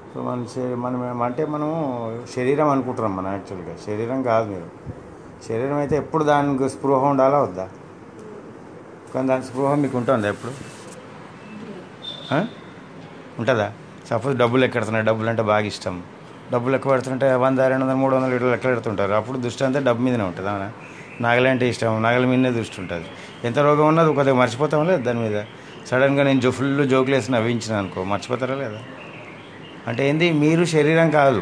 So మన శరీ- మనం ఏం- అంటే మనం శరీరం అనుకుంటున్నాం మనం యాక్చువల్గా శరీరం కాదు మీరు శరీరం అయితే ఎప్పుడు దానికి స్పృహ ఉండాలా వద్దా కానీ దాని స్పృహ మీకు ఉంటుందా ఎప్పుడు ఆ? ఉంటుందా సపోజ్ డబ్బులు ఎక్కడుతున్నాయి డబ్బులు అంటే బాగా ఇష్టం డబ్బులు ఎక్కువ పెడుతుంటే వంద రెండు వందలు మూడు వందలు ఇట్లా లెక్క పెడుతుంటారు అప్పుడు దృష్టి అంతా డబ్బు మీదనే ఉంటుంది అవునా నగలంటే ఇష్టం నగల మీదనే దృష్టి ఉంటుంది ఎంత రోగం ఉన్నది కొద్దిగా మర్చిపోతాం లేదు దాని మీద సడన్గా నేను జో ఫుల్ జోకులు వేసి నవ్వించిన అనుకో మర్చిపోతారా లేదా అంటే ఏంది మీరు శరీరం కాదు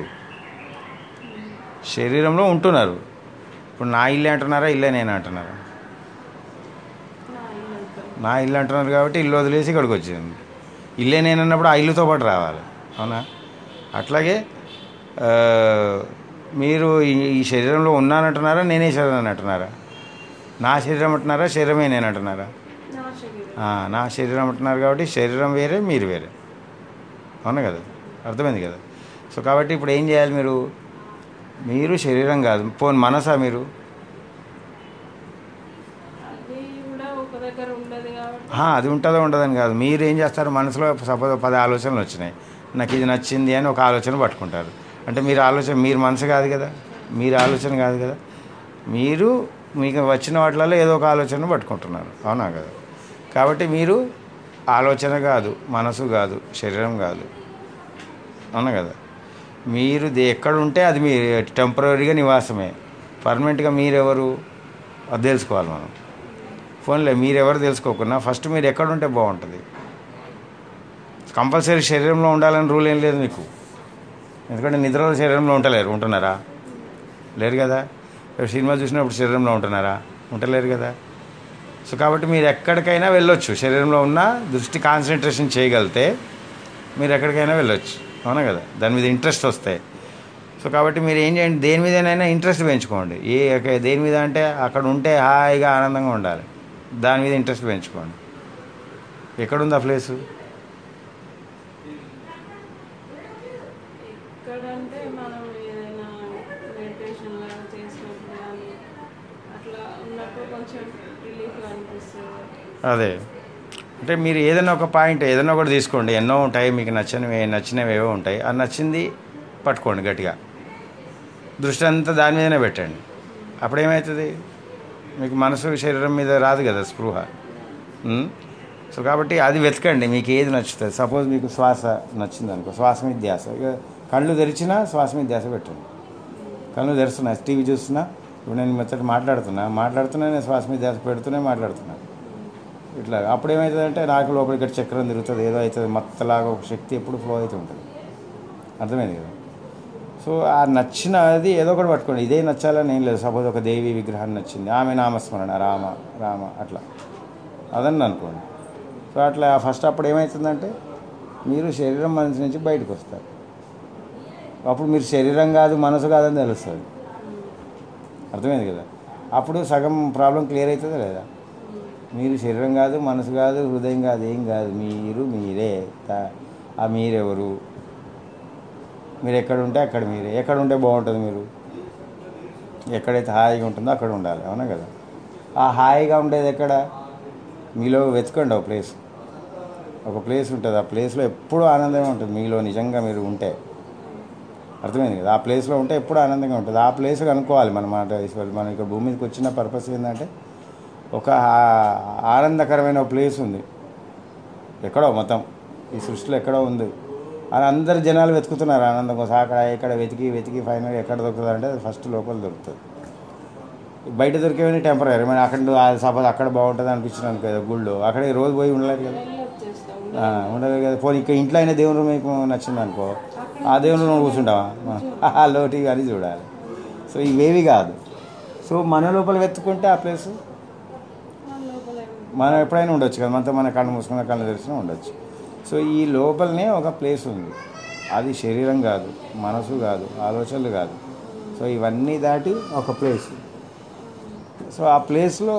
శరీరంలో ఉంటున్నారు ఇప్పుడు నా ఇల్లు అంటున్నారా ఇల్లే నేను అంటున్నారా నా ఇల్లు అంటారు. నా ఇల్లు అంటున్నారు కాబట్టి ఇల్లు వదిలేసి ఇక్కడికి వచ్చింది ఇల్లే నేను అన్నప్పుడు ఆ ఇల్లుతో పాటు రావాలి అవునా అట్లాగే ఆ, మీరు ఈ- ఈ శరీరంలో ఉన్నానంటున్నారా నేనే శరీరం అంటున్నారా నా శరీరం అంటున్నారా శరీరమే నేను అంటున్నారా నా శరీరం ఆ, నా శరీరం అంటున్నారు కాబట్టి శరీరం వేరే మీరు వేరే అవునా కదా అర్థమైంది కదా సో కాబట్టి ఇప్పుడు ఏం చేయాలి మీరు మీరు శరీరం కాదు పోనీ మనసా మీరు అది కూడా ఒక దగ్గర ఉండదు కాబట్టి ఆ, అది ఉంటుందో ఉండదని కాదు మీరు ఏం చేస్తారు మనసులో సపోజ్ పది ఆలోచనలు వచ్చినాయి నాకు ఇది నచ్చింది అని ఒక ఆలోచన పట్టుకుంటారు అంటే మీరు ఆలోచన మీరు మనసు కాదు కదా మీరు ఆలోచన కాదు కదా మీరు మీకు వచ్చిన వాటిలలో ఏదో ఒక ఆలోచన పట్టుకుంటున్నారు అవునా కదా కాబట్టి మీరు ఆలోచన కాదు మనసు కాదు శరీరం కాదు అవునా కదా మీరు దే- ఎక్కడ ఉంటే అది మీ టెంపరీగా నివాసమే పర్మనెంట్గా మీరెవరు అది తెలుసుకోవాలి మనం ఫోన్లే మీరెవరు తెలుసుకోకుండా ఫస్ట్ మీరు ఎక్కడ ఉంటే బాగుంటుంది కంపల్సరీ శరీరంలో ఉండాలని రూల్ ఏం లేదు మీకు ఎందుకంటే నిద్రలో శరీరంలో ఉంటలేరు ఉంటున్నారా లేరు కదా రేపు సినిమా చూసినప్పుడు శరీరంలో ఉంటున్నారా ఉంటలేరు కదా సో కాబట్టి మీరు ఎక్కడికైనా వెళ్ళొచ్చు శరీరంలో ఉన్న దృష్టి కాన్సన్ట్రేషన్ చేయగలిగితే మీరు ఎక్కడికైనా వెళ్ళొచ్చు అవునా కదా దాని మీద ఇంట్రెస్ట్ వస్తాయి సో కాబట్టి మీరు ఏం చేయండి దేని మీదనైనా ఇంట్రెస్ట్ పెంచుకోండి ఏ ఒక- దేని మీద అంటే అక్కడ ఉంటే హాయిగా ఆనందంగా ఉండాలి దాని మీద ఇంట్రెస్ట్ పెంచుకోండి ఎక్కడుంది ఆ ప్లేసు ఎక్కడంటే మనం ఏదైనా మెడిటేషన్ లాగా చేసినప్పుడు కానీ అట్లా ఉన్నప్పుడు కొంచెం రిలీఫ్గా అనిపిస్తుంది అదే అంటే మీరు ఏదైనా ఒక పాయింట్ ఏదైనా ఒకటి తీసుకోండి ఎన్నో ఉంటాయి మీకు నచ్చనివి నచ్చినవి ఏవో ఉంటాయి అది నచ్చింది పట్టుకోండి గట్టిగా దృష్టి అంతా దాని మీదనే పెట్టండి అప్పుడు ఏమవుతుంది మీకు మనసు శరీరం మీద రాదు కదా స్పృహ ఉమ్? సో కాబట్టి అది వెతకండి మీకు ఏది నచ్చుతుంది సపోజ్ మీకు శ్వాస నచ్చింది అనుకో శ్వాస మీద ధ్యాస ఇక కళ్ళు తెరిచినా శ్వాస మీద ధ్యాస పెట్టండి కళ్ళు తెరుస్తున్నా టీవీ చూస్తున్నా ఇప్పుడు నేను మెత్తటి మాట్లాడుతున్నా మాట్లాడుతున్నా నేను శ్వాస మీద ధ్యాస పెడుతూనే మాట్లాడుతున్నా ఇట్లా అప్పుడు ఏమవుతుందంటే నాకు లోపల ఇక్కడ చక్రం తిరుగుతుంది ఏదో అవుతుంది మత్తలాగా ఒక శక్తి ఎప్పుడు ఫ్లో అవుతూ ఉంటుంది అర్థమైంది కదా సో ఆ నచ్చినది ఏదో ఒకటి పట్టుకోండి ఇదే నచ్చాలని ఏం లేదు సపోజ్ ఒక దేవి విగ్రహాన్ని నచ్చింది ఆమె నామస్మరణ రామ రామ అట్లా అదని అనుకోండి సో అట్లా ఫస్ట్ అప్పుడు ఏమవుతుందంటే మీరు శరీరం మనసు నుంచి బయటకు వస్తారు అప్పుడు మీరు శరీరం కాదు మనసు కాదని తెలుస్తుంది అర్థమైంది కదా అప్పుడు సగం ప్రాబ్లం క్లియర్ అవుతుందా లేదా మీరు శరీరం కాదు మనసు కాదు హృదయం కాదు ఏం కాదు మీరు మీరే తా- ఆ మీరెవరు మీరు ఎక్కడ ఉంటే అక్కడ మీరే ఎక్కడ ఉంటే బాగుంటుంది మీరు ఎక్కడైతే హాయిగా ఉంటుందో అక్కడ ఉండాలి అవునా కదా ఆ హాయిగా ఉండేది ఎక్కడ మీలో వెతకండి ఒక ప్లేస్ ఒక ప్లేస్ ఉంటుంది ఆ ప్లేస్లో ఎప్పుడూ ఆనందమే ఉంటుంది మీలో నిజంగా మీరు ఉంటే అర్థమైంది కదా ఆ ప్లేస్లో ఉంటే ఎప్పుడు ఆనందంగా ఉంటుంది ఆ ప్లేస్ కనుక్కోవాలి మన మాట ఈశ్వరుడు మనం ఇక్కడ భూమి మీదకి వచ్చిన పర్పస్ ఏంటంటే ఒక ఆ- ఆనందకరమైన ఒక ప్లేస్ ఉంది ఎక్కడో మొత్తం ఈ సృష్టిలో ఎక్కడో ఉంది అని అందరు జనాలు వెతుకుతున్నారు ఆనందం కోసం అక్కడ ఇక్కడ వెతికి వెతికి ఫైనల్గా ఎక్కడ దొరుకుతుంది అంటే ఫస్ట్ లోపల దొరుకుతుంది బయట దొరికేవన్నీ టెంపరీ మరి అక్కడ సపోజ్ అక్కడ బాగుంటుంది అనిపించిన అనుకో ఏదో గుళ్ళో అక్కడ రోజు పోయి ఉండలేదు కదా వెళ్ళొచ్చేస్తాం ఆ, ఉండదు కదా పోనీ ఇక్కడ ఇంట్లో అయినా దేవుడు మీకు నచ్చింది అనుకో ఆ దేవుడు నువ్వు కూర్చుంటావా ఆ లోటి అని చూడాలి సో ఇవేవి కాదు సో మన లోపల వెతుక్కుంటే ఆ ప్లేస్ మన లోపల మనం ఎప్పుడైనా ఉండొచ్చు కదా మనతో మన కళ్ళు మూసుకున్న కళ్ళు తెరిచినా ఉండొచ్చు సో ఈ లోపలనే ఒక ప్లేస్ ఉంది అది శరీరం కాదు మనసు కాదు ఆలోచనలు కాదు సో ఇవన్నీ దాటి ఒక ప్లేస్ సో ఆ ప్లేస్లో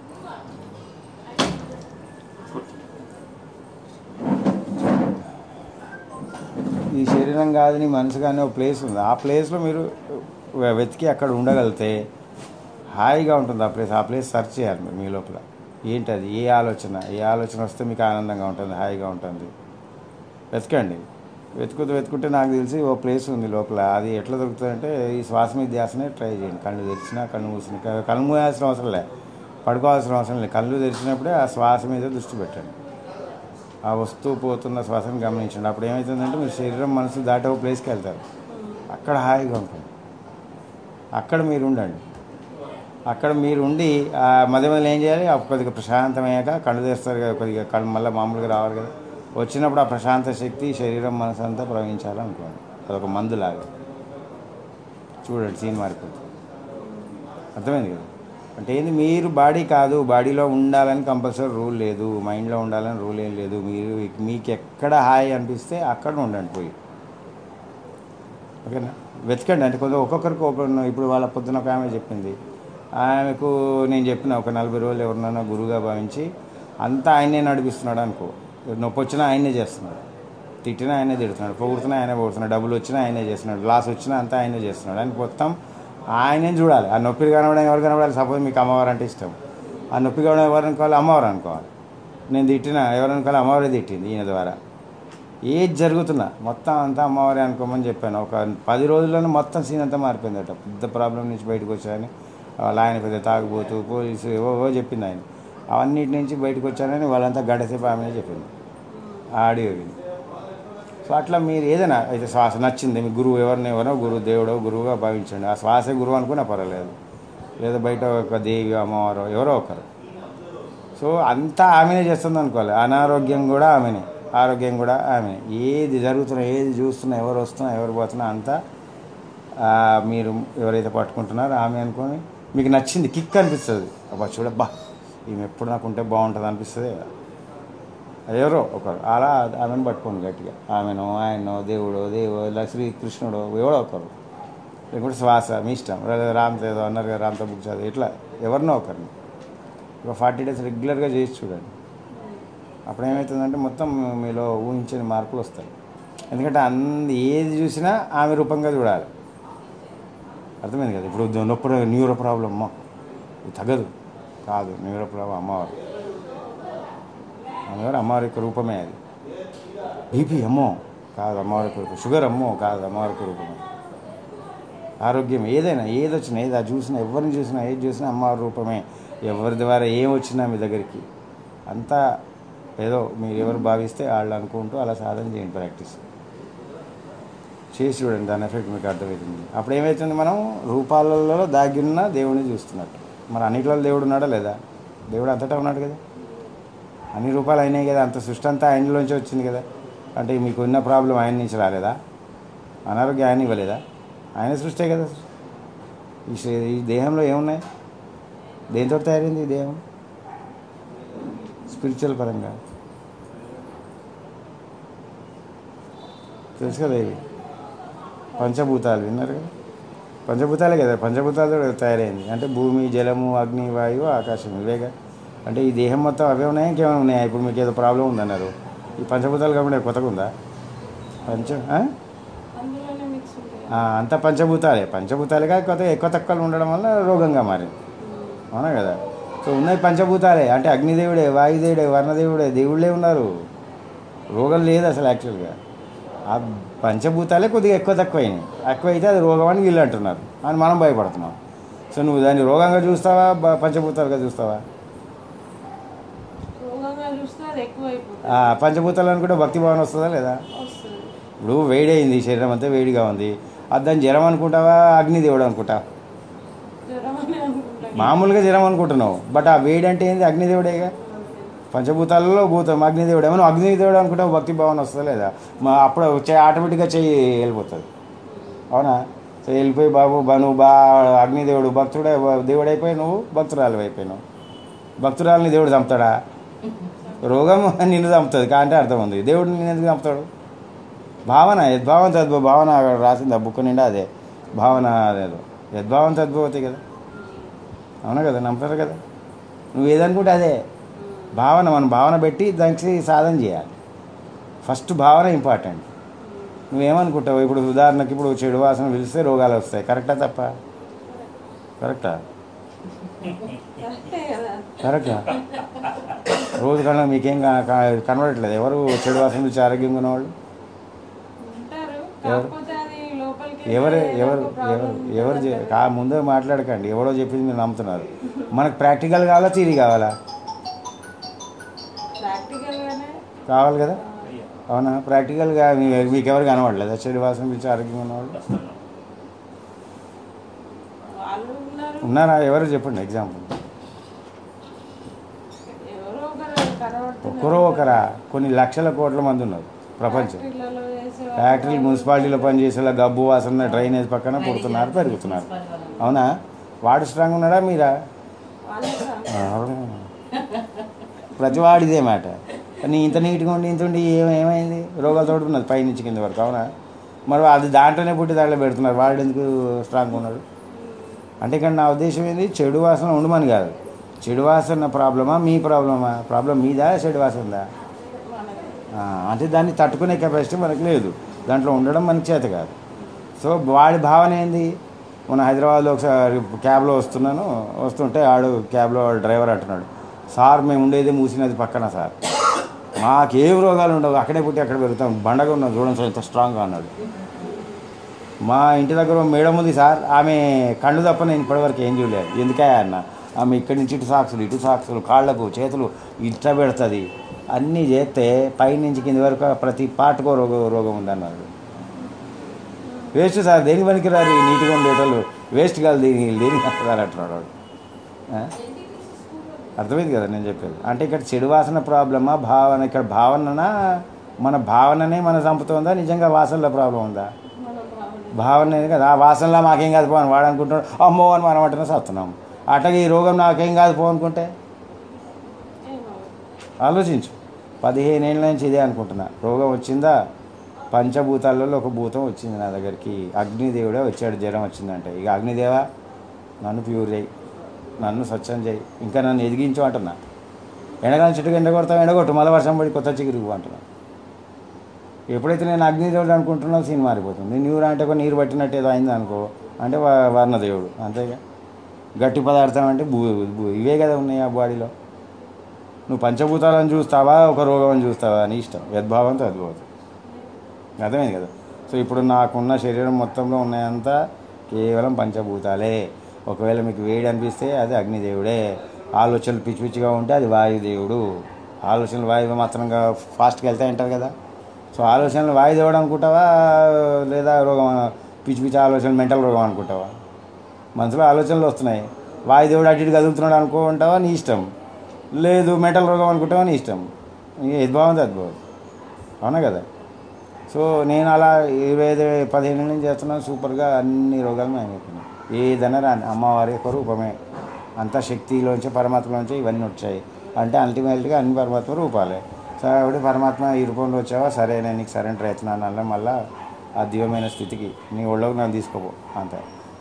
ఈ శరీరం కాదు నీ మనసు కానీ ఒక ప్లేస్ ఉంది ఆ ప్లేస్లో మీరు వె- వెతికి అక్కడ ఉండగలిగితే హాయిగా ఉంటుంది ఆ ప్లేస్ ఆ ప్లేస్ సెర్చ్ చేయాలి మీరు మీ లోపల ఏంటది ఏ ఆలోచన ఏ ఆలోచన వస్తే మీకు ఆనందంగా ఉంటుంది హాయిగా ఉంటుంది వెతకండి వెతుకుతూ వెతుకుంటే నాకు తెలిసి ఓ ప్లేస్ ఉంది లోపల అది ఎట్లా దొరుకుతుందంటే ఈ శ్వాస మీద ధ్యాసనే ట్రై చేయండి కళ్ళు తెరిచినా కళ్ళు మూసిన క- కళ్ళు మూయాల్సిన అవసరం లే పడుకోవాల్సిన అవసరం లేదు కళ్ళు తెరిచినప్పుడే ఆ శ్వాస మీద దృష్టి పెట్టండి ఆ వస్తూ పోతున్న శ్వాసను గమనించండి అప్పుడు ఏమవుతుందంటే మీ శరీరం మనసు దాటి ఒక ప్లేస్కి వెళ్తారు అక్కడ హాయిగా ఉంటుంది అక్కడ మీరు ఉండండి అక్కడ మీరు ఉండి ఆ మధ్య మధ్యలో ఏం చేయాలి ఆ కొద్దిగా ప్రశాంతమయ్యాక కళ్ళు తెస్తారు కదా కొద్దిగా కళ్ళు మళ్ళీ మామూలుగా రావాలి కదా వచ్చినప్పుడు ఆ ప్రశాంత శక్తి శరీరం మనసు అంతా ప్రవహించాలనుకోండి అదొక మందులాగా చూడండి సీన్ మారిపోతుంది అర్థమైంది కదా అంటే ఏంది మీరు బాడీ కాదు బాడీలో ఉండాలని కంపల్సరీ రూల్ లేదు మైండ్లో ఉండాలని రూల్ ఏం లేదు మీరు మీకు ఎక్కడ హాయి అనిపిస్తే అక్కడ ఉండండి పోయి ఓకేనా వెతకండి అంటే కొంచెం ఒక్కొక్కరికి ఓపెన్ ఇప్పుడు వాళ్ళ పొద్దున ఒక ఆమె చెప్పింది ఆమెకు నేను చెప్పిన ఒక నలభై రోజులు ఎవరినైనా గురువుగా భావించి అంతా ఆయనే నడిపిస్తున్నాడు అనుకో నొప్పి వచ్చినా ఆయనే చేస్తున్నాడు తిట్టినా ఆయనే తిడుతున్నాడు పొగుడుతున్నా ఆయనే పొగుడుతున్నాడు డబ్బులు వచ్చినా ఆయనే చేస్తున్నాడు లాస్ వచ్చినా అంతా ఆయనే చేస్తున్నాడు అని మొత్తం ఆయనే చూడాలి ఆ నొప్పి కనబడడం ఎవరు కనబడాలి సపోజ్ మీకు అమ్మవారు అంటే ఇష్టం ఆ నొప్పి కనబడడం ఎవరు అనుకోవాలి అమ్మవారు అనుకోవాలి నేను తిట్టినా ఎవరు అనుకోవాలి అమ్మవారే తిట్టింది ఈయన ద్వారా ఏది జరుగుతున్నా మొత్తం అంతా అమ్మవారే అనుకోమని చెప్పాను ఒక పది రోజుల్లోనే మొత్తం సీన్ అంతా మారిపోయిందట పెద్ద ప్రాబ్లం నుంచి బయటకు వచ్చాయని వాళ్ళ ఆయన పెద్ద తాగుబోతూ పోలీసు ఏవో ఏవో చెప్పింది ఆయన అవన్నిటి నుంచి బయటకు వచ్చానని వాళ్ళంతా గడసేపు ఆమెనే చెప్పింది ఆ ఆడియో విని సో అట్లా మీరు ఏదైనా అయితే శ్వాస నచ్చింది మీ గురువు ఎవరిని ఎవరో గురువు దేవుడో గురువుగా భావించండి ఆ శ్వాసే గురువు అనుకున్నా పర్వాలేదు లేదా బయట ఒక దేవి అమ్మవారో ఎవరో ఒకరు సో అంతా ఆమెనే చేస్తుంది అనుకోవాలి అనారోగ్యం కూడా ఆమెనే ఆరోగ్యం కూడా ఆమె ఏది జరుగుతున్నా ఏది చూస్తున్నా ఎవరు వస్తున్నా ఎవరు పోతున్నా అంతా ఆ, మీరు ఎవరైతే పట్టుకుంటున్నారో ఆమె అనుకొని మీకు నచ్చింది కిక్ అనిపిస్తుంది అబ్బా చూడబ్బా ఈమె ఎప్పుడు నాకు ఉంటే బాగుంటుంది అనిపిస్తుంది అది ఎవరో ఒకరు అలా ఆమెను పట్టుకోండి గట్టిగా ఆమెను ఆయనో దేవుడో దేవో ఇలా శ్రీకృష్ణుడో ఎవడో ఒకరు లేకుంటే శ్వాస మీ ఇష్టం లేదా రామ్తో ఏదో అన్నారు కదా రామ్తో బుక్ చదివి ఇట్లా ఎవరినో ఒకరిని ఒక ఫార్టీ డేస్ రెగ్యులర్గా చేసి చూడండి అప్పుడు ఏమవుతుందంటే మొత్తం మీలో ఊహించని మార్పులు వస్తాయి ఎందుకంటే అంది ఏది చూసినా ఆమె రూపంగా చూడాలి అర్థమైంది కదా ఇప్పుడు నొప్పి న్యూరో ప్రాబ్లం అమ్మ ఇది తగ్గదు కాదు న్యూరో ప్రాబ్లం అమ్మవారు అమ్మవారు అమ్మవారి యొక్క రూపమే అది బీపీ అమ్మో కాదు అమ్మవారి యొక్క రూపం షుగర్ అమ్మో కాదు అమ్మవారి యొక్క రూపమే ఆరోగ్యం ఏదైనా ఏది వచ్చినా ఏది అది చూసినా ఎవరిని చూసినా ఏది చూసినా అమ్మవారి రూపమే ఎవరి ద్వారా ఏం వచ్చినా మీ దగ్గరికి అంతా ఏదో మీరు ఎవరు భావిస్తే వాళ్ళు అనుకుంటూ అలా సాధన చేయండి ప్రాక్టీస్ చేసి చూడండి దాని ఎఫెక్ట్ మీకు అర్థమవుతుంది అప్పుడు ఏమవుతుంది మనం రూపాలలో దాగిన్న దేవుడిని చూస్తున్నట్టు మరి అన్నిట్లో దేవుడు ఉన్నాడా లేదా దేవుడు అంతటా ఉన్నాడు కదా అన్ని రూపాలు అయినాయి కదా అంత సృష్టి అంతా ఆయనలోంచి వచ్చింది కదా అంటే మీకు ఉన్న ప్రాబ్లం ఆయన నుంచి రాలేదా అనారోగ్యం ఆయన ఇవ్వలేదా ఆయన సృష్టే కదా ఈ శరీ- ఈ దేహంలో ఏమున్నాయి దేంతో తయారైంది ఈ దేహం స్పిరిచువల్ పరంగా తెలుసు కదా ఇవి పంచభూతాలు విన్నారు కదా పంచభూతాలే కదా పంచభూతాలతో తయారైంది అంటే భూమి జలము అగ్ని వాయువు ఆకాశం ఇవేగా అంటే ఈ దేహం మొత్తం అవే ఉన్నాయా ఇంకేమైనా ఉన్నాయా ఇప్పుడు మీకు ఏదో ప్రాబ్లం ఉందన్నారు ఈ పంచభూతాలు కాకుండా కొత్తగా ఉందా పంచ ఆ? అందులోనే మిక్స్ ఉంటాయి ఆ, అంతా పంచభూతాలే పంచభూతాలుగా కొత్త ఎక్కువ తక్కువలు ఉండడం వల్ల రోగంగా మారింది అవునా కదా సో ఉన్నాయి పంచభూతాలే అంటే అగ్నిదేవుడే వాయుదేవుడే వర్ణదేవుడే దేవుళ్ళే ఉన్నారు రోగం లేదు అసలు యాక్చువల్గా ఆ పంచభూతాలే కొద్దిగా ఎక్కువ తక్కువ అయినాయి ఎక్కువ అయితే అది రోగం అని వీళ్ళు అంటున్నారు అని మనం భయపడుతున్నాం సో నువ్వు దాన్ని రోగంగా చూస్తావా బ- పంచభూతాలుగా చూస్తావా రోగంగా చూస్తే అది ఎక్కువ అయిపోతుంది ఆ పంచభూతాలు అనుకుంటే భక్తి భావన వస్తుందా లేదా వస్తుంది ఇప్పుడు వేడైంది శరీరం అంతా వేడిగా ఉంది అది దాన్ని జ్వరం అనుకుంటావా అగ్నిదేవుడు అనుకుంటా జ్వరం అని అనుకుంటాం మామూలుగా జ్వరం అనుకుంటున్నావు బట్ ఆ వేడి అంటే ఏంది అగ్నిదేవుడేగా పంచభూతాలలో భూతం అగ్నిదేవుడు ఏమో అగ్నిదేవుడు అనుకుంటావు భక్తి భావన వస్తుందా లేదా మా అప్పుడు వచ్చే ఆటోమేటిక్గా చెయ్యి వెళ్ళిపోతుంది అవునా సో వెళ్ళిపోయి బాబు బా నువ్వు బా అగ్నిదేవుడు భక్తుడే దేవుడు అయిపోయి నువ్వు భక్తురాలు అయిపోయినావు భక్తురాలని దేవుడు చంపుతాడా రోగం నిన్ను చంపుతుంది అంటే అర్థం ఉంది దేవుడు నిన్ను ఎందుకు చంపుతాడు భావన యద్భావం తద్భవ భావన అక్కడ రాసింది ఆ బుక్ నిండా అదే భావన అదేదో యద్భావం తద్భవతి కదా అవునా కదా నమ్ముతారు కదా నువ్వు ఏదనుకుంటే అదే భావన మనం భావన పెట్టి దానికి సాధన చేయాలి ఫస్ట్ భావన ఇంపార్టెంట్ నువ్వేమనుకుంటావు ఇప్పుడు ఉదాహరణకి ఇప్పుడు చెడు వాసన పిలిస్తే రోగాలు వస్తాయి కరెక్టా తప్ప కరెక్టా కరెక్టే కదా కరెక్టా రోజు కన్నా మీకేం కా- కా- కనబడట్లేదు ఎవరు చెడు వాసన పిలిచి ఆరోగ్యంగా ఉన్నవాళ్ళు కాకపోతే అది లోపలికి ఎవరు ఏదో ఎవరు ఒక problem ఎవరు ఉంటుంది ఎవరు అంటారు. చె- కా ముందే మాట్లాడకండి ఎవడో చెప్పింది మీరు నమ్ముతున్నారు మనకు ప్రాక్టికల్ కావాలా థీరీ కావాలా ప్రాక్టికల్ గానే కావాలి కదా అవునా ప్రాక్టికల్గా మీ మీకు ఎవరు కనబడలేదా చెడు వాసన పిలిచి ఆరోగ్యంగా ఉన్నవాళ్ళు వాళ్ళు ఉన్నారు ఉన్నారా ఎవరు చెప్పండి ఎగ్జాంపుల్ ఎవరో ఒకరు కనబడుతున్నారు ఒకరో ఒకరా కొన్ని లక్షల కోట్ల మంది ఉన్నారు ప్రపంచం ఫ్యాక్టరీలలో చేసే ఫ్యాక్టరీలు మున్సిపాలిటీలో పనిచేసేలా గబ్బు వాసన డ్రైనేజ్ పక్కన పుడుతున్నారు పెరుగుతున్నారు అవునా వాడు స్ట్రాంగ్ ఉన్నాడా మీరా వాళ్ళే రా. ఆ, అవునా? ప్రతి వాడిదే మాట నీ ఇంత నీట్గా ఉండి ఇంత ఉండి ఏం ఏమైంది రోగాలతో ఉన్నది పై నుంచి కింద వరకు అవునా మరి అది దాంట్లోనే పుట్టి దాంట్లో పెడుతున్నారు వాడు ఎందుకు స్ట్రాంగ్ ఉన్నాడు అంటే ఇక్కడ నా ఉద్దేశం ఏంది చెడు వాసన ఉండమని కాదు చెడు వాసన ప్రాబ్లమా మీ ప్రాబ్లమా ప్రాబ్లం మీదా చెడు వాసన ఉందా మనకి ఆ, అంటే దాన్ని తట్టుకునే కెపాసిటీ మనకు లేదు దాంట్లో ఉండడం మనకి చేత కాదు సో వాడి భావన ఏంది మన హైదరాబాద్లో ఒకసారి క్యాబ్లో వస్తున్నాను వస్తుంటే ఆడు క్యాబ్లో వాడు డ్రైవర్ అంటున్నాడు సార్ మేము ఉండేది మూసినది పక్కన సార్ మాకేం రోగాలు ఉండవు అక్కడే పుట్టి అక్కడ పెరుగుతాం బండగా ఉన్నాం చూడండి సార్ ఎంత స్ట్రాంగ్గా అన్నాడు మా ఇంటి దగ్గర ఓ మేడం ఉంది సార్ ఆమె కళ్ళు తప్ప నేను ఇప్పటివరకు ఏం చూడలేదు ఎందుకే అన్న ఆమె ఇక్కడి నుంచి ఇటు సాక్సులు ఇటు సాక్సులు కాళ్ళకు చేతులు ఇట్లా పెడుతుంది అన్నీ చేస్తే పైనుంచి కింది వరకు ప్రతి పాటకో రోగ రోగం ఉందన్నాడు వేస్ట్ సార్ దేనికి పనికిరారు ఈ నీట్గా ఉండేటోళ్ళు వేస్ట్ కాదు దేనికి దేనికి వస్తారు అంటున్నాడు వాడు ఆ? అర్థమైంది కదా నేను చెప్పేది అంటే ఇక్కడ చెడు వాసన ప్రాబ్లమా భావన ఇక్కడ భావననా మన భావననే మన చంపుతుందా నిజంగా వాసనలో ప్రాబ్లం ఉందా మన భావన భావన ఏది కదా ఆ వాసనలో మాకేం కాదు పో అని వాడు అనుకుంటాడు అమ్మో అని మనం అంటేనే సస్తున్నాం అట్లాగే ఈ రోగం నాకేం కాదు పో అనుకుంటే ఏమవుతుంది ఆలోచించు పదిహేను ఏళ్ళ నుంచి ఇదే అనుకుంటున్నా రోగం వచ్చిందా పంచభూతాలలో ఒక భూతం వచ్చింది నా దగ్గరికి అగ్నిదేవుడే వచ్చాడు జ్వరం వచ్చిందంటే ఇక అగ్నిదేవా నన్ను ప్యూర్ చేయి నన్ను స్వచ్ఛం చేయి ఇంకా నన్ను ఎదిగించు అంటున్నా ఎండకాలం చెట్టుకు ఎండ కొడతావు ఎండగొట్టు మళ్ళీ వర్షం పడి కొత్త చిగురు అంటున్నా ఎప్పుడైతే నేను అగ్నిదేవుడు అనుకుంటున్నా సీన్ మారిపోతుంది నీరు అంటే ఒక నీరు పట్టినట్టు ఏదో అయింది అనుకో అంటే వా- వర్ణదేవుడు అంతేగా గట్టి పదార్థం అంటే భూ భూ- ఇవే కదా ఉన్నాయి ఆ బాడీలో నువ్వు పంచభూతాలను చూస్తావా ఒక రోగం చూస్తావా అని ఇష్టం యద్భావంతో అద్భుతం అర్థమైంది కదా సో ఇప్పుడు నాకున్న శరీరం మొత్తంలో ఉన్నాయంతా కేవలం పంచభూతాలే ఒకవేళ మీకు వేడి అనిపిస్తే అది అగ్నిదేవుడే ఆలోచనలు పిచ్చి పిచ్చిగా ఉంటే అది వాయుదేవుడు ఆలోచనలు వాయువు మాత్రంగా ఫాస్ట్గా వెళ్తాయి అంటారు కదా సో ఆలోచనలు వాయుదేవుడు అనుకుంటావా లేదా రోగం పిచ్చి పిచ్చి ఆలోచనలు మెంటల్ రోగం అనుకుంటావా మనసులో ఆలోచనలు వస్తున్నాయి వాయుదేవుడు అటు ఇటు కదులుతున్నాడు అనుకుంటావా నీ ఇష్టం లేదు మెంటల్ రోగం అనుకుంటావా నీ ఇష్టం ఇది బాగుంది అది బాగుంది అవునా కదా సో నేను అలా ఇరవై ఐదు పదిహేను ఏళ్ళ నుంచి చేస్తున్నాను సూపర్గా అన్ని రోగాలు మాయమైపోయినాయి ఏదైనా రాని అమ్మవారి యొక్క రూపమే అంత శక్తిలోంచి పరమాత్మలోంచి ఇవన్నీ వచ్చాయి అంటే అల్టిమేట్గా అన్ని పరమాత్మ రూపాలే సో ఆవిడ పరమాత్మ ఈ రూపంలో వచ్చావా సరే నేను నీకు సరెండర్ అవుతున్నాను అన్న మళ్ళీ ఆ దివ్యమైన స్థితికి నీ ఒళ్ళోకి నన్ను తీసుకోపో అంతే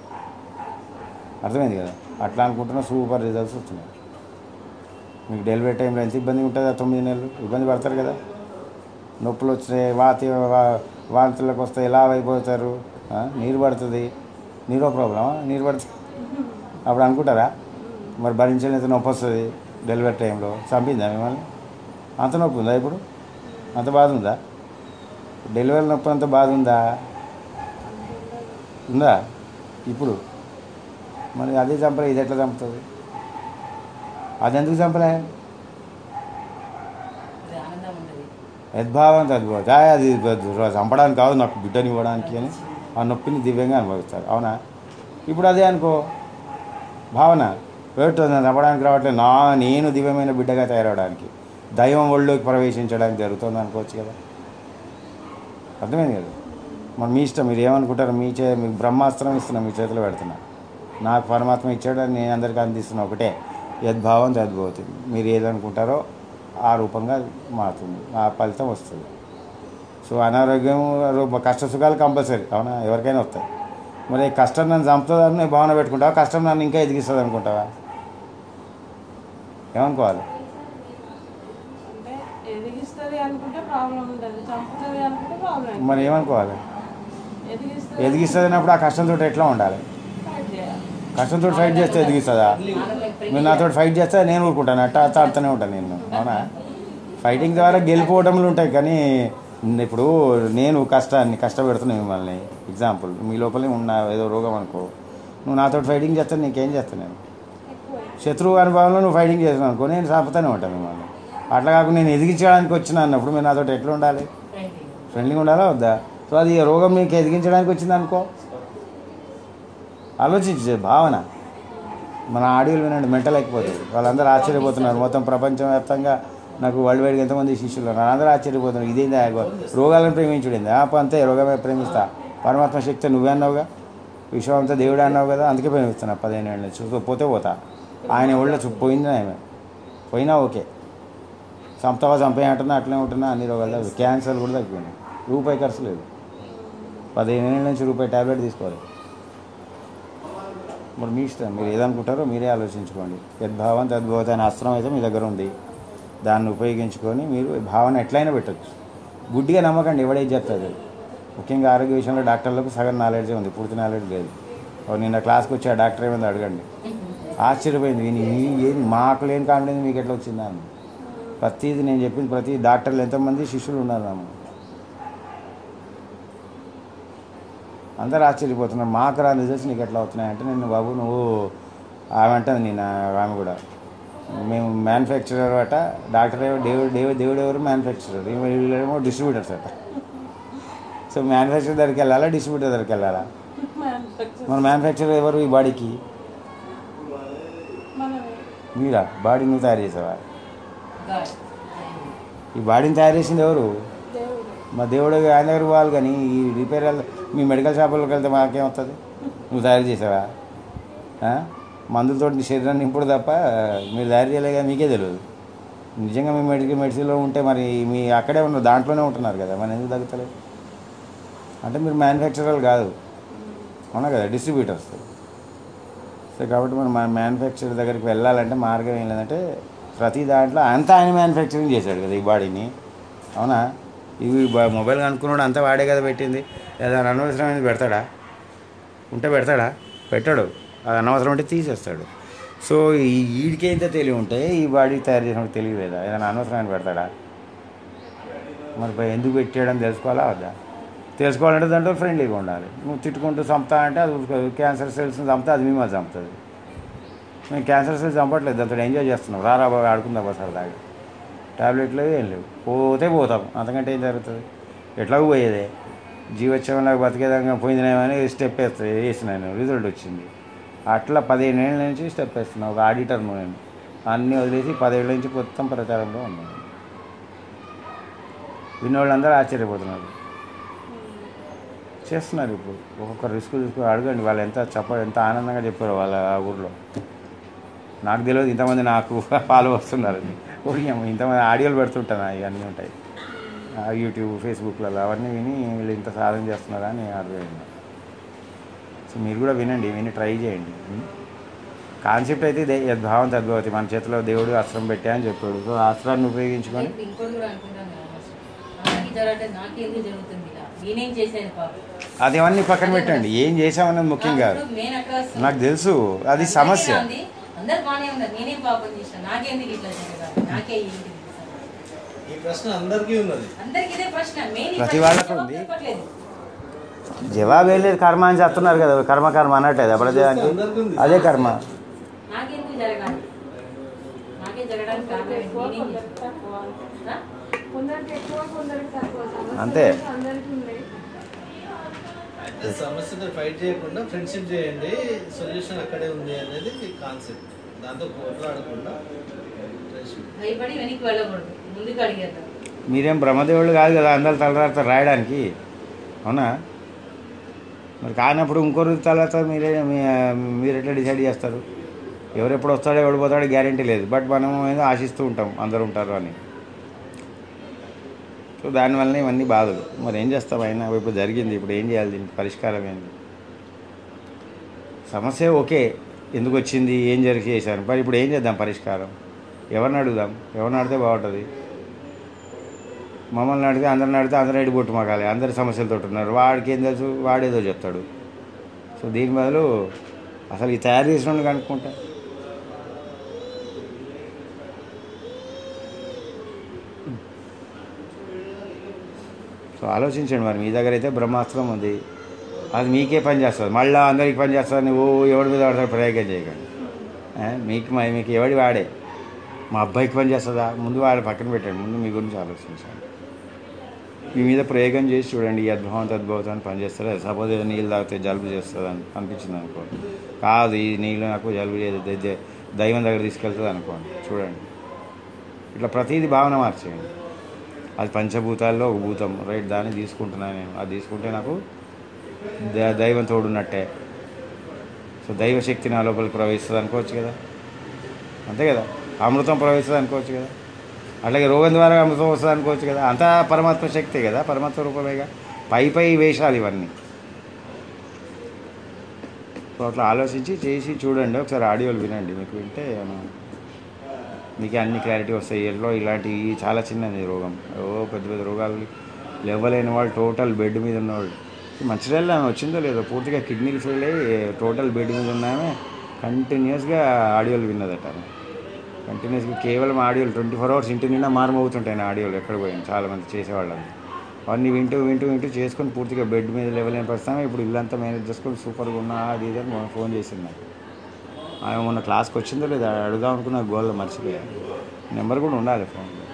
అర్థమైంది కదా అట్లా అనుకుంటున్నా సూపర్ రిజల్ట్స్ వస్తున్నాయి మీకు డెలివరీ టైంలో ఎంత ఇబ్బంది ఉంటుంది ఆ తొమ్మిది నెలలు ఇబ్బంది పడతారు కదా నొప్పులు వస్తాయి వాతి వా- వాంతులకు వస్తాయి ఎలా అయిపోతారు ఆ? నీరు పడుతుంది నీరో ప్రాబ్లమా నీరు పడుతుంది అప్పుడు అనుకుంటారా మరి భరించలేని నొప్పి వస్తుంది డెలివరీ టైంలో చంపిందా మిమ్మల్ని అంత నొప్పి ఉందా ఇప్పుడు అంత బాధ ఉందా డెలివరీ నొప్పి అంత బాధ ఉందా ఉందా ఇప్పుడు మరి అదే చంపలే ఇది ఎట్లా చంపుతుంది అది ఎందుకు చంపలే అది ఆనందం ఉండదు యద్భావం తద్భావం ఆ, అది బ- చంపడానికి కాదు నాకు బిడ్డని ఇవ్వడానికి అని ఆ నొప్పిని దివ్యంగా అనుభవిస్తారు అవునా ఇప్పుడు అదే అనుకో భావన పెట్టుతుంది చంపడానికి రావట్లేదు నా నేను దివ్యమైన బిడ్డగా తయారవడానికి దైవం ఒళ్ళోకి ప్రవేశించడానికి జరుగుతుంది అనుకోవచ్చు కదా అర్థమైంది కదా మరి మీ ఇష్టం మీరు ఏమనుకుంటారు మీ చే మీకు బ్రహ్మాస్త్రం ఇస్తున్నా మీ చేతిలో పెడుతున్నా నాకు పరమాత్మ ఇచ్చాడు అని నేను అందరికీ అందిస్తున్నా ఒకటే యద్భావం తద్భవతుంది మీరు ఏదనుకుంటారో ఆ రూపంగా మారుతుంది ఆ ఫలితం వస్తుంది సో అనారోగ్యం రూ- కష్ట సుఖాలు కంపల్సరీ అవునా ఎవరికైనా వస్తాయి మరి కష్టం నన్ను చంపుతుందని నేను భావన పెట్టుకుంటావా కష్టం నన్ను ఇంకా ఎదిగిస్తుంది అనుకుంటావా ఏమనుకోవాలి అంటే ఎదిగిస్తుంది అనుకుంటే ప్రాబ్లం ఉంటుంది చంపుతుంది అనుకుంటే ప్రాబ్లం మరి ఏమనుకోవాలి ఎదిగిస్తుంది ఎదిగిస్తుంది అన్నప్పుడు ఆ కష్టంతో ఎట్లా ఉండాలి ఫైట్ చేయాలి కష్టంతో ఫైట్ చేస్తే ఎదిగిస్తుందా మీరు నాతో ఫైట్ చేస్తే నేను ఊరుకుంటాను అట్ట అట్ట ఆడుతూనే ఉంటాను నేను అవునా ఫైటింగ్ ద్వారా గెలిపోవటంలు ఉంటాయి కానీ ఇప్పుడు నేను కష్టాన్ని కష్టపెడుతున్నా మిమ్మల్ని ఎగ్జాంపుల్ మీ లోపలే ఉన్న ఏదో రోగం అనుకో నువ్వు నాతో ఫైటింగ్ చేస్తాను నీకేం చేస్తాను నేను ఎక్కువ శత్రువు అనుభవంలో నువ్వు ఫైటింగ్ చేస్తున్నావు అనుకో నేను సాపుతానే ఉంటాను మిమ్మల్ని అట్లా కాకుండా నేను ఎదిగించడానికి వచ్చిన అన్నప్పుడు మీరు నాతో ఎట్లా ఉండాలి ఫ్రెండ్లీగా ఉండాలా వద్దా సో అది రోగం నీకు ఎదిగించడానికి వచ్చింది అనుకో ఆలోచించే భావన మన ఆడియోలు వినండి మెంటల్ అయిపోతుంది వాళ్ళందరూ ఆశ్చర్యపోతున్నారు మొత్తం ప్రపంచవ్యాప్తంగా నాకు వరల్డ్ వైడ్గా ఎంతమంది శిష్యులు ఉన్నారు అందరూ ఆశ్చర్యపోతున్నారు ఇదేంది ఆ రోగాలను ప్రేమించుడేంది ఆ అంతే రోగమే ప్రేమిస్తా పరమాత్మ శక్తి నువ్వే అన్నావుగా విశ్వం అంతా దేవుడే అన్నావు కదా అందుకే ప్రేమిస్తున్నా పదిహేను ఏళ్ళ నుంచి సో పోతే పోతా ఆయన ఒళ్ళో చూ పోయింది ఆమె పోయినా ఓకే చంపుతావా చంపే అంటున్నా అట్లే ఉంటున్నా అన్ని రోగాలు తగ్గి క్యాన్సర్ కూడా తగ్గిపోయినాయి రూపాయి ఖర్చు లేదు పదిహేను ఏళ్ళ నుంచి రూపాయి ట్యాబ్లెట్ తీసుకోవాలి మరి మీ ఇష్టం మీరు ఏదనుకుంటారో మీరే ఆలోచించుకోండి యద్భావం తద్భవత అనే అస్త్రం అయితే మీ దగ్గర ఉంది దాన్ని ఉపయోగించుకొని మీరు భావన ఎట్లయినా పెట్టచ్చు గుడ్డిగా నమ్మకండి ఎవడేది చెప్తుంది ముఖ్యంగా ఆరోగ్య విషయంలో డాక్టర్లకు సగం నాలెడ్జే ఉంది పూర్తి నాలెడ్జ్ లేదు ఓ నిన్న క్లాస్కి వచ్చి ఆ డాక్టర్ ఏమైంది అడగండి ఆశ్చర్యపోయింది విని "ఈ- ఏం మాకు లేని కాన్ఫిడెన్స్ మీకు ఎట్లా వచ్చిందా అని ప్రతిది నేను చెప్పింది ప్రతి డాక్టర్లు ఎంతమంది శిష్యులు ఉన్నారు ఆమె అందరూ ఆశ్చర్యపోతున్నారు మాకు రా రిజల్ట్స్ నీకు ఎట్లా అవుతున్నాయంటే నేను బాబు నువ్వు ఆమె అంటుంది నేను ఆమె కూడా మేము మ్యానుఫ్యాక్చరర్ అట డాక్టర్ ఏమో దేవుడు దేవుడు దేవుడు ఎవరు మ్యానుఫ్యాక్చరర్ వీళ్ళేమో డిస్ట్రిబ్యూటర్స్ అట సో మ్యానుఫ్యాక్చర్ దగ్గరికి వెళ్ళాలా డిస్ట్రిబ్యూటర్ దగ్గరికి వెళ్ళాలా మ్యానుఫ్యాక్చర్ మన మ్యానుఫ్యాక్చరర్ ఎవరు ఈ బాడీకి మనమే మీరా బాడీ నువ్వు తయారు చేసావా ఈ బాడీని తయారు చేసింది ఎవరు దేవుడు మా దేవుడు ఆయన దగ్గర పోవాలి కానీ ఈ రిపేర్ మీ మెడికల్ షాపులకు వెళ్తే మాకేమవుతుంది నువ్వు తయారు చేసావా ఆ? మందులతో నీ శరీరాన్ని నింపుడు తప్ప మీరు తయారు చేయలేగా మీకే తెలియదు నిజంగా మీ మెడికల్ మెడిసిన్లో ఉంటే మరి మీ అక్కడే ఉన్నారు దాంట్లోనే ఉంటున్నారు కదా మరి ఎందుకు తగ్గుతలేదు అంటే మీరు మ్యానుఫ్యాక్చరర్ కాదు అవునా కదా డిస్ట్రిబ్యూటర్స్ సో కాబట్టి మనం మన మ్యానుఫ్యాక్చరర్ దగ్గరికి వెళ్ళాలంటే మార్గం ఏం లేదంటే ప్రతి దాంట్లో అంతా ఆయన మ్యానుఫ్యాక్చరింగ్ చేశాడు కదా ఈ బాడీని అవునా ఇవి బ- మొబైల్ కనుక్కున్నాడు అంతా వాడే కదా పెట్టింది ఏదైనా అనవసరమైనది పెడతాడా ఉంటే పెడతాడా పెట్టాడు అది అనవసరం ఉంటే తీసేస్తాడు సో ఈ వీడికి అయితే తెలివి ఉంటే ఈ బాడీ తయారు చేసినప్పుడు తెలివి లేదా ఏదైనా అనవసరమైన పెడతాడా మరి పై ఎందుకు పెట్టాడని తెలుసుకోవాలా వద్దా తెలుసుకోవాలంటే దాంట్లో ఫ్రెండ్లీగా ఉండాలి నువ్వు తిట్టుకుంటూ చంపుతా అంటే అది ఉరుకోదు క్యాన్సర్ సెల్స్ని చంపితే అది మిమ్మల్ని చంపుతుంది మేము క్యాన్సర్ సెల్స్ చంపట్లేదు దాంతో ఎంజాయ్ చేస్తున్నాం రారా బాబు ఆడుకుందాం బా సరదాగా టాబ్లెట్లు ఏం లేవు పోతే పోతాం అంతకంటే ఏం జరుగుతుంది ఎట్లాగో పోయేదే జీవోత్సవంలో బతికేదాకా పోయిందినేమని స్టెప్ వేస్తా వేసినాను రిజల్ట్ వచ్చింది అట్లా పదిహేను ఏళ్ళ నుంచి స్టెప్ వేస్తున్నాను ఒక ఆడిటర్ నేను అన్నీ వదిలేసి పదేళ్ళ నుంచి మొత్తం ప్రచారంలో ఉన్నాను విన్నోళ్ళందరూ ఆశ్చర్యపోతున్నారు చేస్తున్నారు ఇప్పుడు ఒక్కొక్క రిస్క్ తీసుకుని అడగండి వాళ్ళు ఎంత చెప్ప ఎంత ఆనందంగా చెప్పారు వాళ్ళ ఆ ఊర్లో నాకు తెలియదు ఇంతమంది నాకు ఫాలో వస్తున్నారని ఊరికేమో ఇంతమంది ఆడియోలు పెడుతుంటాను ఇవన్నీ ఉంటాయి ఆ యూట్యూబ్ ఫేస్బుక్లలో అవన్నీ విని వీళ్ళు ఇంత సాధన చేస్తున్నారా అని అర్థమైంది సో మీరు కూడా వినండి విని ట్రై చేయండి కాన్సెప్ట్ అయితే ఇదే యద్భావం తద్భవతి మన చేతిలో దేవుడు అస్త్రం పెట్టా అని చెప్పాడు సో ఆ అస్త్రాన్ని ఉపయోగించుకొని ఇప్పుడు ఇంకోటి కూడా అనుకుంటాను కదా మాస్టర్. నాకు జరగట్లేదు నాకెందుకు జరుగుతుంది ఇలా నేనేం చేశాను పాపం అది అవన్నీ పక్కన పెట్టండి ఏం చేసామన్నది ముఖ్యం కాదు ఇప్పుడు నేను అక్కడ వస్తున్నా. నాకు తెలుసు అది అందరికీ సమస్య ఇలా ఉంది. అందరు బాగానే ఉన్నారు నేనేం పాపం చేశాను నాకెందుకు ఇట్లా జరగాలి నాకే ఏంటి ఇది అసలు? ఈ ప్రశ్న అందరికీ ఉన్నది అందరికీ ఇదే ప్రశ్న మెయిన్ ప్రతి వాళ్ళకు ఉంది. చెప్పట్లేదు జవాబు ఏం లేదు కర్మ అని చెప్తున్నారు కదా కర్మ కర్మ అన్నట్టే అప్పుడు దానికి అదే కర్మ నాకెందుకు జరగాలి నాకే జరగడానికి కారణం ఏంటి? ఎక్కువ నేనేం కొందరికి చేశాను? తక్కువ అంతే. ఆ? కొందరికి ఎక్కువ కొందరికి తక్కువ సమస్యలు అంతే. అందరికీ ఉన్నాయి అయితే సమస్యతో ఫైట్ చేయకుండా ఫ్రెండ్షిప్ చేయండి సొల్యూషన్ అక్కడే ఉంది అనేది కాన్సెప్ట్ దాంతో పోట్లాడకుండా ఫ్రెండ్షిప్ భయపడి వెనక్కి వెళ్ళకూడదు ముందుకు అడిగేద్దాం మీరేం బ్రహ్మదేవుళ్ళు కాదు కదా అందరు తలరాడతారు రాయడానికి అవునా మరి కానప్పుడు ఇంకోరు తర్వాత మీరే మీ- మీరు ఎట్లా డిసైడ్ చేస్తారు ఎవరు ఎప్పుడు వస్తాడో ఎవడు పోతాడో గ్యారంటీ లేదు బట్ మనం ఏదో ఆశిస్తూ ఉంటాం అందరు ఉంటారు అని సో దానివల్ల ఇవన్నీ బాధలు మరి ఏం చేస్తాం అయినా ఇప్పుడు జరిగింది ఇప్పుడు ఏం చేయాలి దీనికి పరిష్కారం ఏంది సమస్య ఓకే ఎందుకు వచ్చింది ఏం జరిగి చేశాను మరి ఇప్పుడు ఏం చేద్దాం పరిష్కారం ఎవరిని అడుగుదాం ఎవరిని అడిగితే బాగుంటుంది మమ్మల్ని అడిగితే అందరిని అడిగితే అందరూ ఎడి బొట్టు మాకాలి అందరి సమస్యలతో ఉన్నారు వాడికి ఏం తెలుసు వాడేదో చెప్తాడు సో దీని బదులు అసలు ఈ తయారు చేసిన కనుక్కుంటా సో ఆలోచించండి మరి మీ దగ్గర అయితే బ్రహ్మాస్త్రం ఉంది అది మీకే పని చేస్తుంది మళ్ళీ అందరికి పని చేస్తుంది ఓ ఎవడి మీద పడతాడు ప్రయోగం చేయకండి ఆ, మీకు మరి మీకు ఎవడి వాడే మా అబ్బాయికి పని చేస్తుందా ముందు వాడు పక్కన పెట్టండి ముందు మీ గురించి ఆలోచించండి మీ మీద ప్రయోగం చేసి చూడండి ఈ అద్భుతం తద్భుతం అని పనిచేస్తారు సపోజ్ ఏదో నీళ్ళు తాగితే జలుబు చేస్తుంది అని అనిపించింది అనుకోండి కాదు ఈ నీళ్ళు నాకు జలుబు చేయదు ద- ద- దైవం దగ్గర తీసుకెళ్తుంది అనుకోండి చూడండి ఇట్లా ప్రతిదీ భావన మార్చేయండి అది పంచభూతాల్లో ఒక భూతం రైట్ దాన్ని తీసుకుంటున్నాను నేను అది తీసుకుంటే నాకు ద- దైవం తోడున్నట్టే సో దైవ శక్తి నా లోపలికి ప్రవహిస్తుంది అనుకోవచ్చు కదా అంతే కదా అమృతం ప్రవహిస్తుంది అనుకోవచ్చు కదా అట్లాగే రోగం ద్వారా అమృతం వస్తుంది అనుకోవచ్చు కదా అంతా పరమాత్మ శక్తే కదా పరమాత్మ రూపమేగా పై పై వేషాలు ఇవన్నీ సో అట్లా ఆలోచించి చేసి చూడండి ఒకసారి ఆడియోలు వినండి మీకు వింటే ఏమైనా మీకు అన్ని క్లారిటీ వస్తాయి ఎల్లో ఇలాంటివి చాలా చిన్నది రోగం ఓ పెద్ద పెద్ద రోగాలు లేవలేని వాళ్ళు టోటల్ బెడ్ మీద ఉన్నవాళ్ళు మంచిర్యాలలో ఆమె వచ్చిందో లేదో పూర్తిగా కిడ్నీలు ఫెయిల్ అయ్యి టోటల్ బెడ్ మీద ఉన్నామే కంటిన్యూస్గా ఆడియోలు విన్నదట ఆమె కంటిన్యూస్గా కేవలం ఆడియోలు ట్వంటీ ఫోర్ అవర్స్ ఇంటి నిండా మారుమవుతుంటాయి నా ఆడియోలు ఎక్కడ పోయింది చాలామంది చేసేవాళ్ళు అవన్నీ వింటూ వింటూ వింటూ చేసుకొని పూర్తిగా బెడ్ మీద లెవెల్ ఏం పరిస్థితి ఇప్పుడు ఇల్లంతా మేనేజ్ చేసుకొని సూపర్గా ఉన్నా అది ఇది అని మొన్న ఫోన్ చేసింది నాకు ఆమె మొన్న క్లాస్కి వచ్చిందో లేదా అడుగుదాం అనుకున్న గోల్లో మర్చిపోయా నెంబర్ కూడా ఉండాలి ఫోన్లో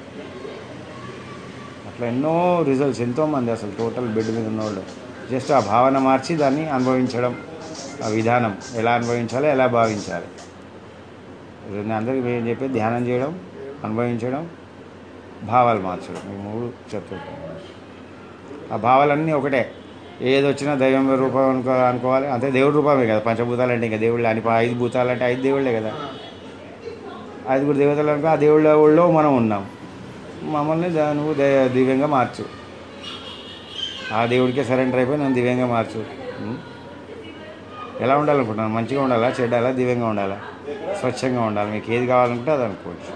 అట్లా ఎన్నో రిజల్ట్స్ ఎంతోమంది అసలు టోటల్ బెడ్ మీద ఉన్నవాళ్ళు జస్ట్ ఆ భావన మార్చి దాన్ని అనుభవించడం ఆ విధానం ఎలా అనుభవించాలో ఎలా భావించాలి నేను అందరికీ నేను చెప్పేది ధ్యానం చేయడం అనుభవించడం భావాలు మార్చడం ఈ మూడు చెప్తుంటాను ఆ భావాలన్నీ ఒకటే ఏది వచ్చినా దైవం రూపం అనుకో అనుకోవాలి అంతే దేవుడి రూపమే కదా పంచభూతాలు అంటే ఇంకా దేవుళ్ళు అని ఐదు భూతాలు అంటే ఐదు దేవుళ్ళే కదా ఐదుగురు దేవతలు అనుకో ఆ దేవుళ్ళ ఊళ్ళో మనం ఉన్నాం మమ్మల్ని దా- నువ్వు దే- దివ్యంగా మార్చు ఆ దేవుడికే సరెండర్ అయిపోయి నన్ను దివ్యంగా మార్చు ఉం? ఎలా ఉండాలనుకుంటున్నాను మంచిగా ఉండాలా చెడ్డాలా దివ్యంగా ఉండాలా స్వచ్ఛంగా ఉండాలి మీకు ఏది కావాలనుకుంటే అది అనుకోవచ్చు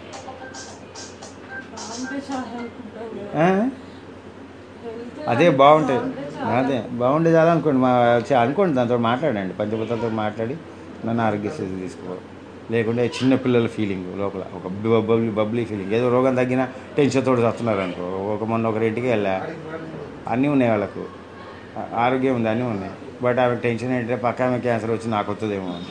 బాగుంటే చాలా అనుకుంటాం కదా. ఆ? హెల్త్ అదే బాగుంటాయి బాగుంటే చాలా. అదే బాగుండే చాలా అనుకోండి మా చ- అనుకోండి దాంతో మాట్లాడండి పంచభూతాలతో మాట్లాడి నన్ను ఆరోగ్యశ్రీ తీసుకో లేకుంటే చిన్న పిల్లల ఫీలింగ్ లోపల ఒక బబ్లీ బబ్లీ ఫీలింగ్ ఏదో రోగం తగ్గినా టెన్షన్ తోటి వస్తున్నారు అనుకో ఒక మొన్న ఒకరింటికి వెళ్ళా అన్నీ ఉన్నాయి వాళ్ళకు ఆ- ఆరోగ్యం ఉంది అన్నీ ఉన్నాయి బట్ ఆమె టెన్షన్ ఏంటంటే పక్క ఆమె క్యాన్సర్ వచ్చి నాకు వస్తుందేమో అని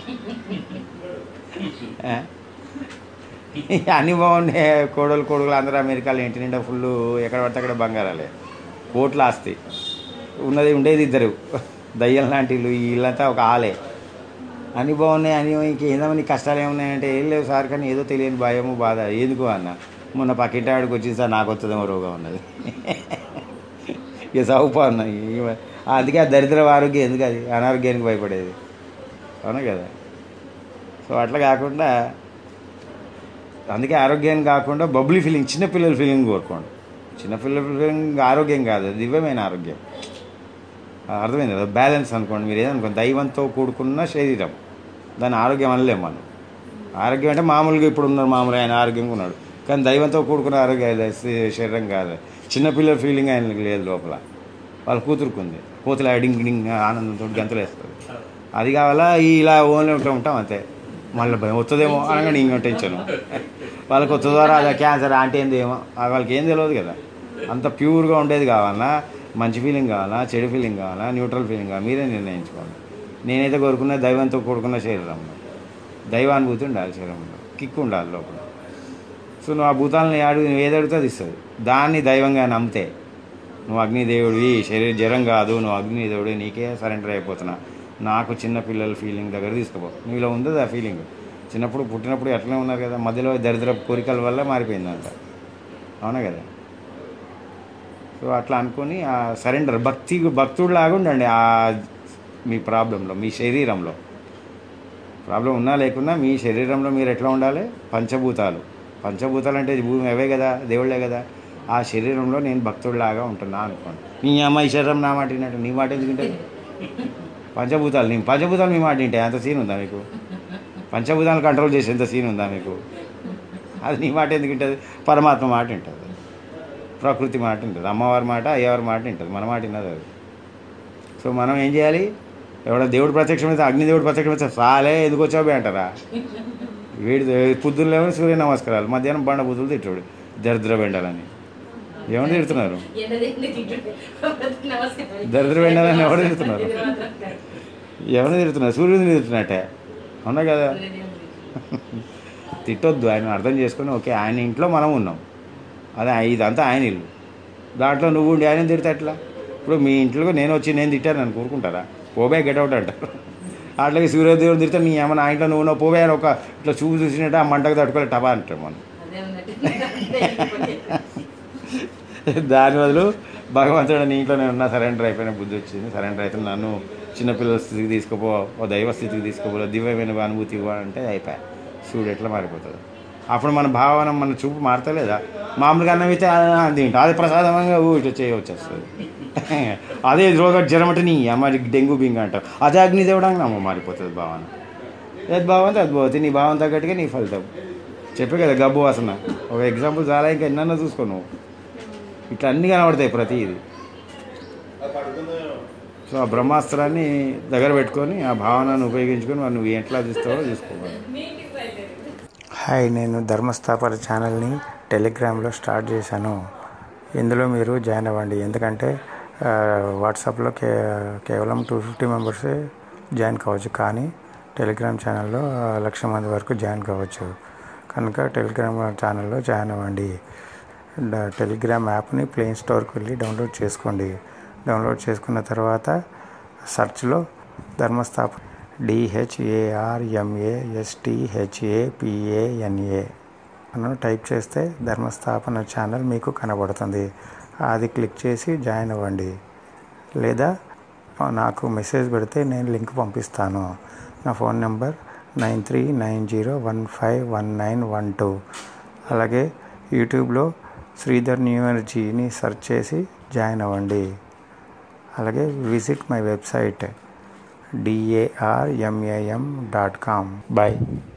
ఆ? అన్నీ బాగున్నాయి కోడలు కొడుకులు అందరూ అమెరికాలో ఇంటి నిండా ఫుల్ ఎక్కడ పడితే అక్కడ బంగారాలే కోట్ల ఆస్తి ఉన్నది ఉండేది ఇద్దరు దయ్యం లాంటి ఇల్లు ఈ ఇల్లంతా ఒక ఆలే అన్ని బాగున్నాయి అని ఇంకేందో నీ కష్టాలు ఏమున్నాయంటే ఏం లేవు సార్ కానీ ఏదో తెలియని భయము బాధ ఎందుకు అన్న మొన్న పక్కింటి ఆడికి వచ్చింది సార్ నాకు వస్తుందేమో రోగం ఉన్నది ఇక సౌప అన్న ఈ- అందుకే ఆ దరిద్ర ఆరోగ్యం ఎందుకు అది అనారోగ్యానికి భయపడేది అవునా కదా సో అట్లా కాకుండా అందుకే ఆరోగ్యం కాకుండా బబ్లీ ఫీలింగ్ చిన్నపిల్లల ఫీలింగ్ కోరుకోండి చిన్నపిల్లల ఫీలింగ్ ఆరోగ్యం కాదు అది దివ్యమైన ఆరోగ్యం ఆ, అర్థమైంది కదా బ్యాలెన్స్ అనుకోండి మీరు ఏదనుకోండి దైవంతో కూడుకున్న శరీరం దాని ఆరోగ్యం అనలేము మనం ఆరోగ్యం అంటే మామూలుగా ఇప్పుడు ఉన్నారు మామూలుగా ఆయన ఆరోగ్యంగా ఉన్నాడు కానీ దైవంతో కూడుకున్న ఆరోగ్యం అది శ- శరీరం కాదు చిన్నపిల్లల ఫీలింగ్ ఆయనకి లేదు లోపల వాళ్ళ కూతురుకుంది కూతురు డింగ్ డింగ్ ఆనందంతో గంతలు వేస్తుంది అది కావాలా ఈ ఇలా ఓన్లీ ఉంటా ఉంటాం అంతే మళ్ళీ భయం వస్తుందేమో అనగానే ఇంకో టెన్షన్ వాళ్ళకి వస్తుందో రాదా క్యాన్సర్ అంటే ఏందేమో ఆ వాళ్ళకి ఏం తెలియదు కదా అంత ప్యూర్గా ఉండేది కావాలన్నా మంచి ఫీలింగ్ కావాలా చెడు ఫీలింగ్ కావాలా న్యూట్రల్ ఫీలింగ్ కావాలా మీరే నిర్ణయించుకోవాలి నేనైతే కోరుకున్న దైవంతో కూడుకున్న శరీరంలో దైవానుభూతి ఉండాలి శరీరంలో కిక్ ఉండాలి లోపల సో నువ్వు ఆ భూతాలను అడుగు నువ్వు ఏది అడిగితే అది ఇస్తుంది దాన్ని దైవంగా నమ్మితే నువ్వు అగ్నిదేవుడివి శరీర జ్వరం కాదు నువ్వు అగ్నిదేవుడి నీకే సరెండర్ అయిపోతున్నా నాకు చిన్న పిల్లల ఫీలింగ్ దగ్గర తీసుకుపో నీలో ఉంది ఆ ఫీలింగ్ చిన్నప్పుడు పుట్టినప్పుడు ఎట్లనే ఉన్నారు కదా మధ్యలో దరిద్ర కోరికల వల్ల మారిపోయిందంట అవునా కదా సో అట్లా అనుకొని ఆ సరెండర్ భక్తి భక్తుడిలాగా ఉండండి ఆ మీ ప్రాబ్లంలో మీ శరీరంలో ప్రాబ్లం ఉన్నా లేకున్నా మీ శరీరంలో మీరు ఎట్లా ఉండాలి పంచభూతాలు పంచభూతాలు అంటే భూమి అవే కదా దేవుళ్ళే కదా ఆ శరీరంలో నేను భక్తుడిలాగా ఉంటున్నా అనుకోండి నీ అమ్మ ఈ శరీరం నా మాట విన్నట్టు నీ మాట ఎందుకు వింటది పంచభూతాలు నీ పంచభూతాలు మీ మాట వింటాయి అంత సీన్ ఉందా మీకు పంచభూతాలను కంట్రోల్ చేసే ఎంత సీన్ ఉందా మీకు అది నీ మాట ఎందుకు వింటుంది పరమాత్మ మాట వింటుంది ప్రకృతి మాట వింటుంది అమ్మవారి మాట అయ్యవారి మాట వింటుంది మన మాట విన్నది అది సో మనం ఏం చేయాలి ఎవడో దేవుడు ప్రత్యక్షమైతే అగ్నిదేవుడు ప్రత్యక్షమైతే సాలే ఎందుకు వచ్చావు బే అంటారా వీడి పొద్దున్న లేవని సూర్య నమస్కారాలు మధ్యాహ్నం బండ బుద్ధులు తిట్టాడు దరిద్ర బెండాలని ఏమని తిడుతున్నారు ఎండ తిండి తింటుంటే నమస్కారం దరిద్రం ఎండలని ఎవరు తిడుతున్నారు ఇది మాత్రం కాదు. ఎవరిని తిడుతున్నారు సూర్యుడిని తిడుతున్నట్టే అవునా కదా తిట్టొద్దు ఆయన అర్థం చేసుకొని ఓకే ఆయన ఇంట్లో మనం ఉన్నాం అదే ఇదంతా ఆయన ఇల్లు దాంట్లో నువ్వు ఉండి ఆయన తిడితే ఎట్లా ఇప్పుడు మీ ఇంట్లో నేను వచ్చి నేను తిట్టాను అని కోరుకుంటారా పోబే గెటౌట్ అంటారు అట్లాగే సూర్యదేవుడు తిడితే నీ ఏమన్నా ఆ ఇంట్లో నువ్వు పోబే అని ఒక ఇట్లా చూపు చూసినట్టు ఆ మంటకు తట్టుకోలే టబా అంటారు మనం అదే ఉన్నట్టు దాని బదులు భగవంతుడు నీ ఇంట్లో నేను ఉన్నా సరెండర్ అయిపోయిన బుద్ధి వచ్చింది సరెండర్ అయితే నన్ను చిన్నపిల్లల స్థితికి తీసుకుపో ఓ దైవ స్థితికి తీసుకుపో దివ్యమైన అనుభూతి ఇవ్వ అంటే అయిపోయా చూడు ఎట్లా మారిపోతుంది అప్పుడు మన భావన మన చూపు మారతలేదా మామూలుగా అన్నం అయితే ఆ, తింటా అది ప్రసాదంగా ఊ ఇట్లా చేయవచ్చేస్తుంది అదే రోగ జ్వరం అంటే నీ అమ్మ డెంగ్యూ బింగ్ అంటావు అదే అగ్నిదేవుడు అమ్మ మారిపోతుంది భావన ఏది భావం అది పోతుంది నీ భావం తగ్గట్టుగా నీ ఫలితం చెప్పే కదా గబ్బు వాసన ఒక ఎగ్జాంపుల్ చాలా ఇంకా ఎన్నన్నా చూసుకో నువ్వు ఇట్లా అన్నీ కనబడతాయి ప్రతి ఇది సో ఆ బ్రహ్మాస్త్రాన్ని దగ్గర పెట్టుకొని ఆ భావనను ఉపయోగించుకొని మరి నువ్వు ఎట్లా చూస్తావో చూసుకోవాలి హాయ్ నేను ధర్మస్థాపన ఛానల్ని టెలిగ్రామ్లో స్టార్ట్ చేశాను ఇందులో మీరు జాయిన్ అవ్వండి ఎందుకంటే ఆ, వాట్సాప్లో కే కేవలం టూ ఫిఫ్టీ మెంబర్సే జాయిన్ కావచ్చు కానీ టెలిగ్రామ్ ఛానల్లో ఆ, లక్ష మంది వరకు జాయిన్ కావచ్చు కనుక టెలిగ్రామ్ ఛానల్లో జాయిన్ అవ్వండి డ- టెలిగ్రామ్ యాప్ని ప్లే స్టోర్కి వెళ్ళి డౌన్లోడ్ చేసుకోండి డౌన్లోడ్ చేసుకున్న తర్వాత సెర్చ్లో ధర్మస్థాప డిహెచ్ఏఆర్ఎంఏఎస్టిహెచ్ఏపిఏఎన్ఏ అని టైప్ చేస్తే ధర్మస్థాపన ఛానల్ మీకు కనబడుతుంది అది క్లిక్ చేసి జాయిన్ అవ్వండి లేదా నాకు మెసేజ్ పెడితే నేను లింక్ పంపిస్తాను నా phone number nine three nine zero one five one nine one two అలాగే యూట్యూబ్లో శ్రీధర్ న్యూ ఎనర్జీని సెర్చ్ చేసి జాయిన్ అవ్వండి అలాగే visit my website D A R M A M dot com bye